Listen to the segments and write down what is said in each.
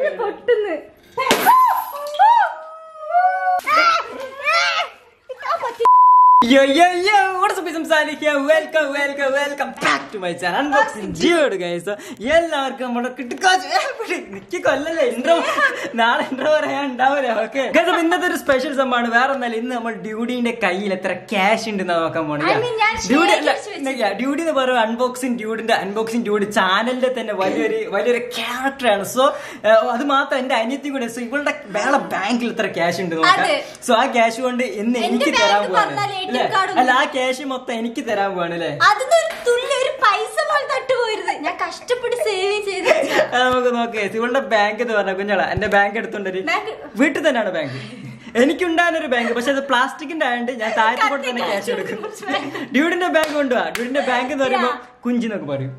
നിന്ന് പൊട്ടുന്നു Yo yo yo, what's up Isam Salih here. Welcome, welcome, welcome back to my channel. Unboxing Gio'd guys. എല്ലാവർക്കും നമ്മുടെ കിട്ടുക്കാച്ച് നിക്ക് കൊല്ലല്ലേ intro നാളെ ഇൻട്രോ പറയാൻ ഉണ്ടാവില്ല ഓക്കെ ഇന്നത്തെ ഒരു സ്പെഷ്യൽ സംഭവമാണ് വേറെ ഒന്നല്ല ഇന്ന് നമ്മൾ ഡ്യൂഡിന്റെ കയ്യിൽ എത്ര ക്യാഷ് ഉണ്ടെന്ന് നോക്കാൻ I mean, ഞാൻ ഡ്യൂഡി അല്ല ശേഖരിച്ച് വെച്ചിട്ടുണ്ട്. ഡ്യൂഡി എന്ന് പറയുമ്പോൾ അൺബോക്സിംഗ് ഡ്യൂഡിന്റെ അൺബോക്സിംഗ് ഡ്യൂഡ് ചാനലിന്റെ തന്നെ വലിയൊരു വലിയൊരു ക്യാരക്ടറാണ് സോ അത് മാത്രം എന്റെ അനിയത്തി കൂടെ സോ ഇവളുടെ വേറെ ബാങ്കിൽ ഇത്ര ക്യാഷ് ഉണ്ട് നോക്കാം അതെ. സോ ആ ക്യാഷ് കൊണ്ട് ഇന്ന് എന്റെ എനിക്ക് ബാങ്ക് തരാൻ പോവാണ് പറഞ്ഞാൽ ATM അല്ലേ? കാർഡ് അല്ല ആ ക്യാഷ് മൊത്തം എനിക്ക് തരാൻ പോവാണ് അല്ലേ അതിന് ഒരു തുള്ളി ഒരു പൈസ പോലും തട്ടുപോരുത് ഞാൻ കഷ്ടപ്പെട്ട് സേവ് ചെയ്ത് അത് നമുക്ക് നോക്കേ ഇവളുടെ ബാങ്ക് എന്ന് പറഞ്ഞ കുഞ്ഞോളാ എന്റെ ബാങ്ക് എടുത്തോണ്ടൊരു ബാങ്ക് വീട്ടിൽ തന്നെയാണ് ബാങ്ക് എനിക്കുണ്ടാകുന്ന ഒരു ബാങ്ക് പക്ഷെ അത് പ്ലാസ്റ്റിക്കിന്റെ ആയതുകൊണ്ട് ഞാൻ താഴത്തെ കൂടെ തന്നെ ക്യാഷ് എടുക്കും ഡ്യൂഡിന്റെ ബാങ്ക് കൊണ്ടുപോവാ ഡ്യൂഡിന്റെ ബാങ്ക് എന്ന് പറയുമ്പോ കുഞ്ചി എന്നൊക്കെ പറയും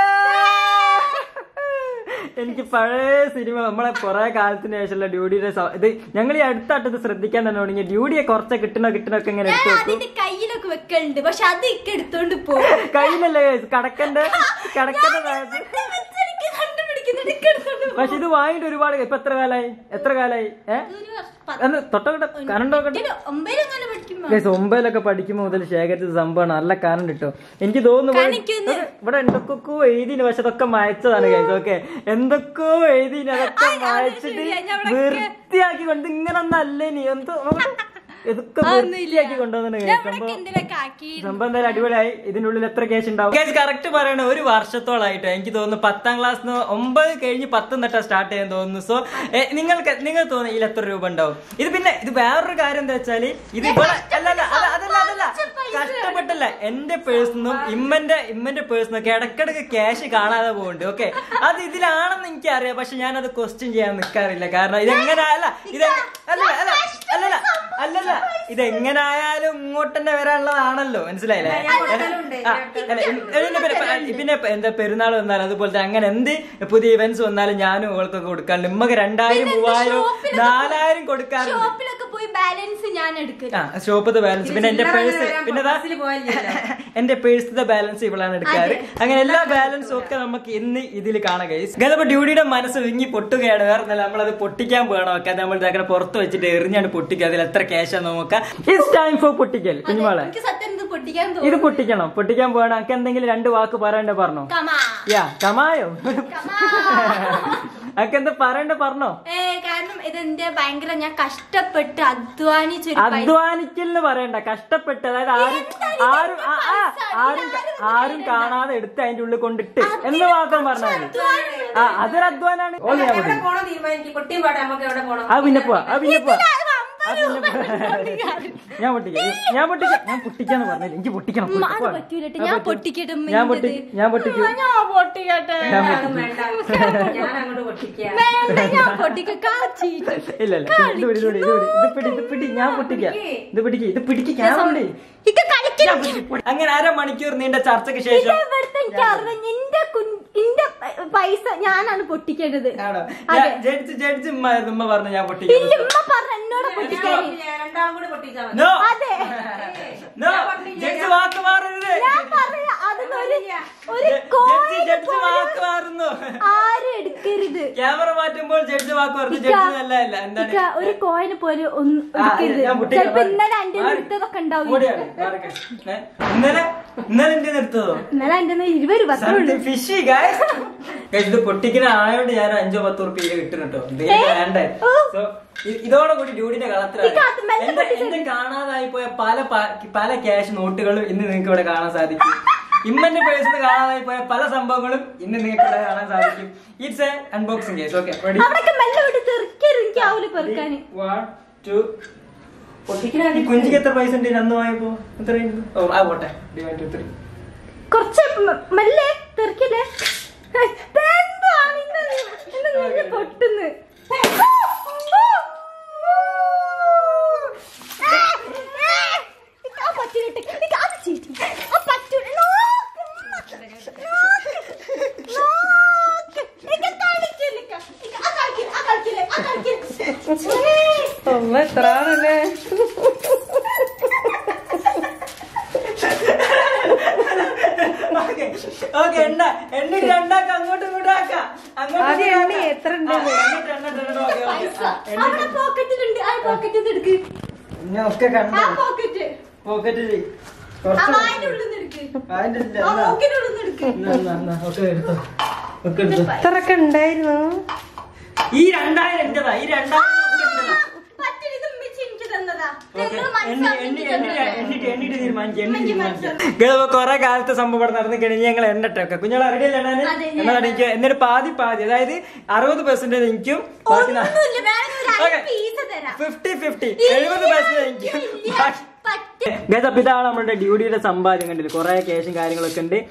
എനിക്ക് പഴയ സിനിമ നമ്മളെ കുറെ കാലത്തിന് ശേഷമുള്ള ഡ്യൂഡിയുടെ സ- ഇത് ഞങ്ങൾ ഈ അടുത്തായിട്ട് ശ്രദ്ധിക്കാൻ തന്നെ തുടങ്ങി ഡ്യൂഡിയെ കുറച്ച് കിട്ടണ കിട്ടണൊക്കെ ഇങ്ങനെ ഞാൻ എടുത്തു വെക്കും അതിന്റെ കയ്യിലൊക്കെ വെക്കലുണ്ട് പക്ഷെ അത് ഇക്ക എടുത്തോണ്ട് പോകും കയ്യിലല്ലേ കടക്കന്റെ കടക്കന്റെ താഴത്ത് എനിക്ക് കണ്ടുപിടിക്കുന്നുണ്ട് ഇക്ക എടുത്തോണ്ട് പോകും. പക്ഷെ ഇത് വാങ്ങിയിട്ട് ഒരുപാട് ഇപ്പൊ എത്ര കാലായി എത്ര കാലായി ഏഹ് ഒരു വർഷം പത്ത് അന്ന് തൊട്ടോട്ടെ കറണ്ടോട്ടെ എട്ടിലോ ഒമ്പതിലെങ്ങാനും പഠിക്കുമ്പോ ഗൈസ് ഒമ്പതിലൊക്കെ പഠിക്കുമ്പോൾ മുതൽ ശേഖരിച്ച സംഭവമാണ് നല്ല കറണ്ട് കിട്ടും എനിക്ക് തോന്നുന്നു ഇവിടെ- കാണിക്കുന്നു. ഇവിടെ എന്തൊക്കെയോ എഴുതിന് പക്ഷെ അതൊക്കെ മായച്ചതാണ് ഗൈസ് ഓക്കെ എന്തൊക്കെയോ എഴുതിന് അതൊക്കെ ആ, അത് മായച്ചിട്ട് ശരിയാ, ഞാൻ ഇവിടെ വൃത്തിയാക്കി കൊണ്ട് ഇങ്ങനെ ഒന്നല്ലേ നീ എന്തോ നോക്കട്ടെ. ഇതൊക്കെ അതൊന്നുമില്ല. വൃത്തിയാക്കി കൊണ്ടുവന്നു ഞാൻ ഇവിടൊക്കെ എന്തിനൊക്കെ ആക്കി സംഭവം എന്തായാലും അടിപൊളിയായി ഇതിന്റെ ഉള്ളിൽ എത്ര കേസ് ഉണ്ടാവും കറക്റ്റ് പറയണ ഒരു വർഷത്തോളായിട്ട് എനിക്ക് തോന്നുന്നു പത്താം ക്ലാസ് ഒമ്പത് കഴിഞ്ഞ് പത്തും തൊട്ടാ സ്റ്റാർട്ട് ചെയ്യാൻ തോന്നുന്നു സോ നിങ്ങൾക്ക് നിങ്ങൾ തോന്നുന്നു ഇതിൽ എത്ര രൂപ ഉണ്ടാവും ഇത് പിന്നെ ഇത് വേറൊരു കാര്യം എന്താ വെച്ചാല് ഇത് ഇവിടെ അല്ല അല്ല അല്ല, അതല്ല അതല്ല കഷ്ടപ്പെട്ടല്ല എന്റെ പേഴ്സണും ഇമ്മന്റെ ഇമ്മന്റെ പേഴ്സണും ഒക്കെ ഇടക്കിടക്ക് ക്യാഷ് കാണാതെ പോകുന്നുണ്ട് ഓക്കെ അത് ഇതിലാണെന്ന് എനിക്കറിയാം പക്ഷെ ഞാൻ അത് ക്വസ്റ്റ്യൻ ചെയ്യാൻ നിൽക്കാറില്ല കാരണം ഇതെങ്ങനെ അല്ല ഇത് അല്ല അല്ല അല്ലല്ല അല്ലല്ല ഇത് എങ്ങനായാലും ഇങ്ങോട്ട് തന്നെ വരാനുള്ളതാണല്ലോ മനസ്സിലായില്ലേ ആ, അല്ല, ഇ- ഇതിന്റെ പിന്നെ പിന്നെ എന്താ പെരുന്നാൾ വന്നാലും അതുപോലത്തെ അങ്ങനെ എന്ത് പുതിയ ഇവന്റ്സ് വന്നാലും ഞാനും ഇവൾക്കൊക്കെ കൊടുക്കാറുണ്ട് ഉമ്മക്ക് രണ്ടായിരം മൂവായിരം നാലായിരം കൊടുക്കാറുണ്ട് ഷോപ്പിലൊക്കെ പോയി ബാലൻസ് ഞാൻ എടുക്കും ആ ഷോപ്പത്തെ ബാലൻസ് പിന്നെ എന്റെ പേഴ്സ് പിന്നെ ദാ എന്റെ പേഴ്സത്തെ ബാലൻസ് ഇവളാണ് എടുക്കാറ് അങ്ങനെ എല്ലാ ബാലൻസും ഒക്കെ നമുക്ക് ഇന്ന് ഇതിൽ കാണാം ഗൈസ് ഗതപ്പോ ഡ്യൂഡിയുടെ മനസ്സ് വിങ്ങി പൊട്ടുകയാണ് വേറെ ഒന്നല്ല നമ്മളത് പൊട്ടിക്കാൻ പോകണം ഒക്കെ നമ്മൾ അങ്ങനെ പുറത്ത് വെച്ചിട്ട് എറിഞ്ഞാണ് പൊട്ടിക്കുക അതിൽ എത്ര ക്യാഷാന്ന് നോക്കാം ഇറ്റ്സ് ടൈം ഫോർ പൊട്ടിക്കൽ കുഞ്ഞുമോളെ എനിക്ക് സത്യം ഇത് പൊട്ടിക്കാൻ ഇത് തോന്നുന്നു പൊട്ടിക്കണം പൊട്ടിക്കാൻ പോകണം എനിക്ക് എന്തെങ്കിലും രണ്ട് വാക്ക് പറയണ്ടേ പറഞ്ഞോ കമാ യാ കമായോ കമാ അതൊക്കെ എന്താ പറയണ്ടേ പറഞ്ഞോ ഏ കാരണം ഇതെന്റെ ഭയങ്കര ഞാൻ കഷ്ടപ്പെട്ട് അധ്വാനിച്ചൊരു പൈസ അധ്വാനിക്കലെന്ന് പറയണ്ട കഷ്ടപ്പെട്ട് അതായത് ആരും ആരും ആ, ആ, ആരും ആരും കാണാതെ എടുത്ത് അതിന്റെ ഉള്ളിൽ കൊണ്ടിട്ട് എന്ന് മാത്രം പറഞ്ഞാൽ മതി ആ അതൊരു അധ്വാനാണ് ഓ ഞാൻ എവിടെ പൊട്ടിക്കും. പോണോ തീരുമാനിക്കും പൊട്ടിയും പാടെ നമുക്ക് എവിടെ പോണം ആ പിന്നെ പോവാ ആ പിന്നെ പോവാ ആ പിന്നെ പോവാ. ഞാൻ പൊട്ടിക്കാം ഞാൻ പൊട്ടിക്കാം ഞാൻ പൊട്ടിക്കാന്ന് പറഞ്ഞില്ല എനിക്ക് പൊട്ടിക്കണം ഉമ്മ, അത് പോവാ. പറ്റൂലട്ടോ ആ, ഞാൻ പറ്റും. പൊട്ടിക്കട്ടെ ഉമ്മ ഞാൻ ഇന്റത്. പൊട്ടിക്കും ഞാൻ പൊട്ടിക്കും ഉമ്മ, ഞാൻ പൊട്ടിക്കട്ടെ ഞാൻ ആരും പൊട്ടിക്കും വേണ്ട ഞാൻ അങ്ങോട്ട് പൊട്ടിക്കാം വേണ്ട ഞാൻ പൊട്ടിക്ക കാച്ചിട്ട് ഇല്ല ഇല്ല ഇത് പിടി ഇത് പിടി ഇത് പിടി ഇത് പിടി ഇത് പിടി ഞാൻ പൊട്ടിക്കാം ഇത് പിടിക്ക് ഇത് പിടിക്ക് ക്യാമറ ഇക്ക കളിക്കണം ഞാൻ പൊട്ടിക്കും. അങ്ങനെ അരമണിക്കൂർ നീണ്ട ചർച്ചയ്ക്ക് ശേഷം ഇവിടുത്തെ എനിക്ക് അറിയാം എന്റെ കുൻ- എന്റെ പ- പൈസ ഞാനാണ് പൊട്ടിക്കേണ്ടത് ആണോ അതെ. ജഡ്ജ് ജഡ്ജ് ഉമ്മ ഉമ്മ പറഞ്ഞു ഞാൻ പൊട്ടിക്കും ഇല്ല ഉമ്മ പറഞ്ഞ എന്നോട് പൊട്ടിക്കാൻ രണ്ടാളും കൂടി പൊട്ടിച്ചാൽ മതി നോ അതെ നോ ജഡ്ജ് വാക്ക് മാറരുത് ഞാൻ പറയാ അതിനൊരു ഒരു ജഡ്ജ് കോയിന് ജഡ്ജ് വാക്ക് മാറുന്നു ആരും എടുക്കരുത് ക്യാമറ മാറ്റുമ്പോൾ ജഡ്ജ് വാക്ക് പറഞ്ഞു ഇക്ക, ജഡ്ജ് നല്ല അല്ല എന്താണ് ഇക്ക, ഒരു കോയിന് പോലെ ഒന്നും ആ, എടുക്കരുത് ഞാൻ പൊട്ടിക്കാം. ചിലപ്പോ ഇന്നലെ എന്റെ മാറി. എടുത്തതൊക്കെ ഉണ്ടാവും ഓടിയാണ്, മാറിക്ക്. ഏ? ഇന്നലെ ഇന്നലെ എന്റെ നിർത്തതോ ഇന്നലെ എന്റെ ഇരുപത് പത്രേ ഉള്ളൂ ഫിഷി ഗായ്സ് ഇത് പൊട്ടിക്കുന്ന ആയോണ്ട് ഞാൻ അഞ്ചോ പത്തോ റുപ്യ കിട്ടും കേട്ടോ എന്തെങ്കിലും വേണ്ടേ ഓ. So, ഇ- ഇതോടുകൂടി ഡ്യൂഡിന്റെ കളത്തിലാണ് ഈ കാത്ത് മെല്ലെ എന്റെ എന്റെ കാണാതായി പോയ പല പ- പല ക്യാഷ് നോട്ടുകളും ഇന്ന് നിങ്ങൾക്ക് ഇവിടെ കാണാൻ സാധിക്കും ഇമ്മന്റെ പേഴ്സിൽ കാണാതായി പോയ പല സംഭവങ്ങളും ഇന്ന് നിങ്ങൾക്ക് ഇവിടെ കാണാൻ സാധിക്കും it's a unboxing case okay ready അവിടൊക്കെ മെല്ലെ വിട്ട് തെറിക്കരുത് എനിക്ക് ആവൂല പെറുക്കാന് വൺ ടു പൊട്ടിക്കണ ഈ കുഞ്ചിക്ക് എത്ര പൈസ ഉണ്ട് അന്ന് വാങ്ങിയപ്പോ എത്ര ഓ ആ പോട്ടെ ഡിവൈഡ് ടു ത്രീ കുറച്ച് മ- മെല്ലെ തെറിക്കല്ലേ എന്താണ് ഇന്ന് ഇന്ന് നിന്ന് പൊട്ടുന്നു ആ പറ്റൂലട്ടെ. ഇക്ക് അത് ചീറ്റി. ആ പറ്റൂല. നോക്ക്. നോക്ക്. ഇക്ക് കളിക്കില്ല. ഇക്ക് ആ കളിക്കില്ല. ആ കളിക്കില്ല. ആ കളിക്കില്ല. എത്ര ആണല്ലേ ഓക്കെ എണ്ണ എണ്ണ രണ്ടാക്കാം അങ്ങോട്ടും ഇങ്ങോട്ടും ആക്കാം അങ്ങോട്ടും ആദ്യം ഇങ്ങോട്ടും എണ്ണ ആക്കാം. എത്ര ആ, ഉണ്ടെന്ന്? എന്നിട്ട് എണ്ണ ഓക്കേ, ഓക്കേ. പൈസ ആ, എണ്ണി- അവിടെ പോക്കറ്റിലുണ്ട് ആ പോക്കറ്റിൽ എടുക്ക് ഞാൻ ഒക്കെ ആ കണ്ടു പോക്കറ്റ് പോക്കറ്റില് ആ കുറച്ച് വായന്റെ ഉള്ളിൽ നിന്ന് എടുക്ക് അതിന്റെ ഇല്ല, ആ എന്നാ. മൂക്കിന്റെ ഉള്ളിൽ നിന്ന് എടുക്ക് എന്നാ, എന്നാ, എന്നാ, ഒക്കെ എടുത്തോ ഒക്കെ എടുത്തോ ഇത്രയൊക്കെ ഉണ്ടായിരുന്നു ഈ രണ്ടായിരം എന്റേതാ ഈ രണ്ടായിരം ഒക്കെ എന്റേതാ പറ്റില്ല ഇത് ഉമ്മച്ചി എനിക്ക് തന്നതാ ഓക്കേ. നിങ്ങൾ എണ്ണി- മനസ്സിലാക്കി എണ്ണി- എനിക്ക് എണ്ണിട്ട് തന്നതാ. എണ്ണിട്ട് എണ്ണിട്ട് തീരുമാനിച്ചു എണ്ണി എനിക്ക് തീരുമാനിച്ചു ഗൾവ് കൊറേ കാലത്തെ സംഭവം ഇവിടെ നടന്നു കഴിഞ്ഞ് ഞങ്ങൾ എണ്ണട്ടൊക്കെ കുഞ്ഞോളെ റെഡി അല്ലേ അതെ, ഞാൻ- എന്നാണ് എനിക്ക് എന്നിട്ട് പാതി പാതി അതായത് അറുപത് പെർസെന്റേജ് എനിക്കും ബാക്കി ഒന്നുമില്ല വേണമെങ്കിൽ ഒരു ഓക്കേ. അര പീസ് തരാം ഫിഫ്റ്റി ഫിഫ്റ്റി ഇല്ല, എഴുപത് പെർസെന്റേജ് എനിക്കും ഇല്ല, ബാക്കി- പറ്റില്ല ഗൈസ് അപ്പൊ ഇതാണ് നമ്മുടെ ഡ്യൂട്ടിയുടെ സമ്പാദ്യം കണ്ടില്ല കുറെ ക്യാഷും കാര്യങ്ങളൊക്കെ ഉണ്ട്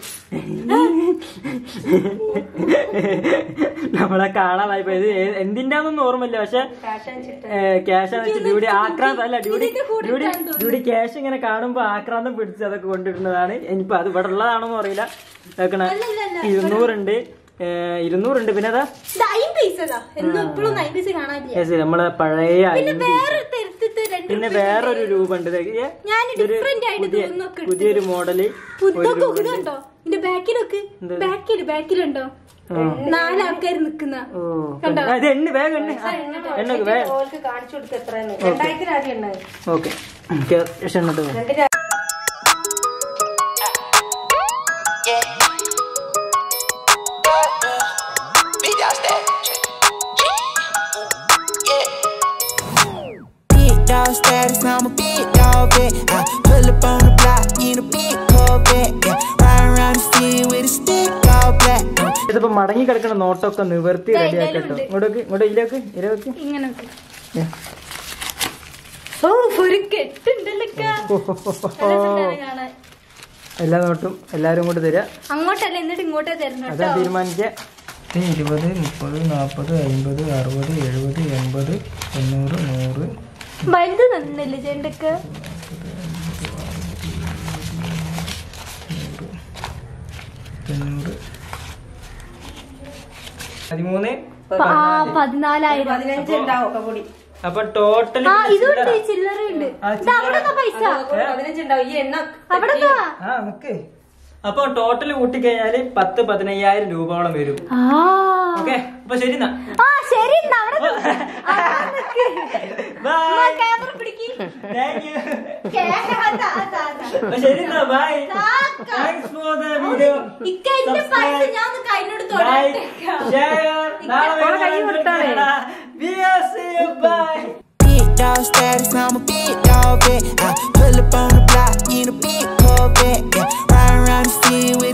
നമ്മളെ കാണാതായി പോയത് ഏ- എന്തിന്റെയാണെന്നൊന്നും ഓർമ്മയില്ല പക്ഷെ ക്യാഷ് ആണ് വെച്ച് ഡ്യൂട്ടി ആക്രാന്തം അല്ല ഡ്യൂട്ടി ഇതിന്റെ കൂടെ ഡ്യൂട്ടി ഇട്ടാന്ന് തോന്നുന്നു. ഡ്യൂട്ടി ക്യാഷ് ഇങ്ങനെ കാണുമ്പോ ആക്രാന്തം പിടിച്ച് അതൊക്കെ കൊണ്ടിടുന്നതാണ് ഇനിയിപ്പോ അത് ഇവിടെ ഉള്ളതാണോന്ന് അറിയില്ല നോക്കണ അല്ല, അല്ല, അല്ല. ഇരുന്നൂറുണ്ട് ഏ, ഇരുന്നൂറുണ്ട് പിന്നെ അതാ ഇത് അയിൻ പൈസതാ എന്നും എപ്പോഴും നൈൻ പൈസ കാണാനില്ല yes, നമ്മളെ പഴയ പിന്നെ അയിമ്പ് വേറെ തരത്തിത്തെ രണ്ട് പിന്നെ ഉറുപ്പിക വേറൊരു ഉണ്ട്. രൂപ ഉണ്ട് ഇതൊക്കെ ഞാൻ ഇതൊരു different ആയിട്ട് പുതിയ- തോന്നുന്നൊക്കെ പുതിയൊരു മോഡല് പുതൊക്കെ ഇതുണ്ടോ ഇതിന്റെ ബാക്കിലൊക്കെ എന്ത്? ബാക്കില് ബാക്കിലുണ്ടോ നാലാൾക്കാർ നിക്കുന്ന ഓ കണ്ടോ? ആ, ഇത് എണ്ണ വേഗം എണ്ണ എണ്ണ വേഗം ഓൾക്ക് കാണിച്ചു കൊടുത്ത് എത്രയെന്ന് രണ്ടായിരത്തിന് ആദ്യം എണ്ണ ഓക്കെ എണ്ണിട്ട് പോ. രണ്ടിന് Big dog stack. Big dog status, I'm a big dog vet. I pull up on the block in a big Corvette. Yeah, ride around the city with a stick all black. ഇതിപ്പോ മടങ്ങി കിടക്കുന്ന നോട്ടൊക്കെ നിവർത്തി ദേ, ready ഇതിലും ആക്കട്ടോ ഉണ്ട്. ഇങ്ങോട്ടേക്ക് ഇങ്ങോട്ട് ഇതിലേക്ക് ഇതിലേക്ക് ഇങ്ങനൊക്കെ ഓ ഒരു കെട്ടുണ്ടല്ലോ കാണാൻ എല്ലാ നോട്ടും എല്ലാരും കൂടെ തരാ അങ്ങോട്ടല്ല എന്നിട്ട് ഇങ്ങോട്ടേ തരണം അതാ കേട്ടോ തീരുമാനിച്ച ഇരുപത് മുപ്പത് നാപ്പത് അമ്പത് അറുപത് എഴുപത് എൺപത് തൊണ്ണൂറ് നൂറ് വലുത് തന്നില്ലേ ചേണ്ടക്ക് തൊണ്ണൂറ് പതിമൂന്ന് ആ പതിനാലായിരം പതിനഞ്ച് ഉണ്ടാവും ഒക്കെ കൂടി അപ്പൊ ടോട്ടൽ ആ ഇതുണ്ട് ചില്ലറയുണ്ട് ആ, ഇത് അവിടെ പൈസ അതൊക്കെ പതിനഞ്ച് ഉണ്ടാവും ഈ എണ്ണ അവിടെ ആ നമുക്ക് അപ്പൊ ടോട്ടൽ കൂട്ടിക്കഴിഞ്ഞാല് പത്ത് പതിനയ്യായിരം രൂപയോളം വരും ആ ഓക്കെ അപ്പൊ ശരി എന്നാ ആ ശരി എന്നാ അവിടെ നിക്ക്. അവിടെ നിക്ക്. ബൈ ആ, ക്യാമറ പിടിക്ക് താങ്ക് യു ക്യാമറ അതാ, അതാ, അതാ. അപ്പൊ ശരി എന്നാ ബൈ താക്ക. താങ്ക്സ് ഫോർ ദ വീഡിയോ ഇക്ക എന്റെ പൈസ ഞാൻ ഒന്ന് കയ്യിലോട്ട് ലൈക്ക് തൊടട്ടേക്കാം ഷെയർ നാളെ കൈ കൊടുത്താലേ. B S U by Big dog status, I'm a big dog vet. I pull up on the block in a big Corvette. Yeah, ride around the city with